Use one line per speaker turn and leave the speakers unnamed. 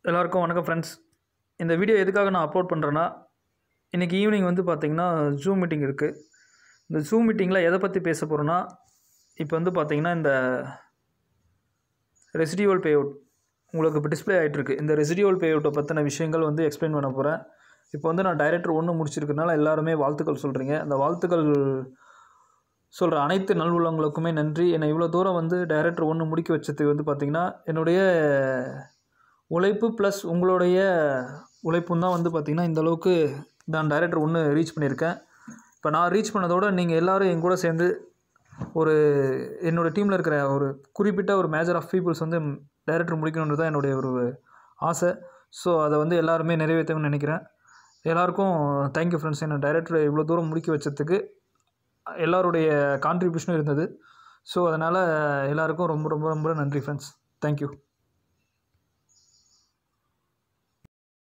எல்லாருக்கும் வணக்கம் ஃப்ரெண்ட்ஸ் இந்த வீடியோ எதுக்காக நான் அப்லோட் பண்ணுறேன்னா இன்றைக்கி ஈவினிங் வந்து பார்த்திங்கன்னா ஜூம் மீட்டிங் இருக்குது இந்த ஜூம் மீட்டிங்கில் எதை பற்றி பேச போகிறோன்னா இப்போ வந்து பார்த்திங்கன்னா இந்த ரெசிடியூவல் பே அவுட் உங்களுக்கு இப்போ டிஸ்ப்ளே ஆகிட்டுருக்கு இந்த ரெசிடியூவல் பே அவுட்டை பற்றின விஷயங்கள் வந்து எக்ஸ்பிளைன் பண்ண போகிறேன் இப்போ வந்து நான் டைரக்டர் ஒன்று முடிச்சிருக்கனால எல்லாருமே வாழ்த்துக்கள் சொல்கிறீங்க அந்த வாழ்த்துக்கள் சொல்கிற அனைத்து நல்வுள்ளங்களுக்குமே நன்றி என்னை இவ்வளோ தூரம் வந்து டைரக்டர் ஒன்று முடிக்க வச்சதுக்கு வந்து பார்த்திங்கன்னா என்னுடைய உழைப்பு ப்ளஸ் உங்களுடைய உழைப்பும் தான் வந்து பார்த்திங்கன்னா இந்த அளவுக்கு நான் டைரக்டர் ஒன்று ரீச் பண்ணியிருக்கேன் இப்போ நான் ரீச் பண்ணதோட நீங்கள் எல்லோரும் என் கூட சேர்ந்து ஒரு என்னோடய டீமில் இருக்கிற ஒரு குறிப்பிட்ட ஒரு மேஜர் ஆஃப் பீப்புள்ஸ் வந்து டைரக்டர் முடிக்கணுன்றது தான் என்னுடைய ஒரு ஆசை ஸோ அதை வந்து எல்லாருமே நிறைவேற்றணும்னு நினைக்கிறேன் எல்லாருக்கும் தேங்க்யூ ஃப்ரெண்ட்ஸ் என்னை டைரக்டர் இவ்வளோ தூரம் முடிக்க வச்சதுக்கு எல்லாருடைய கான்ட்ரிபியூஷனும் இருந்தது ஸோ அதனால் எல்லாருக்கும் ரொம்ப ரொம்ப ரொம்ப நன்றி ஃப்ரெண்ட்ஸ் தேங்க்யூ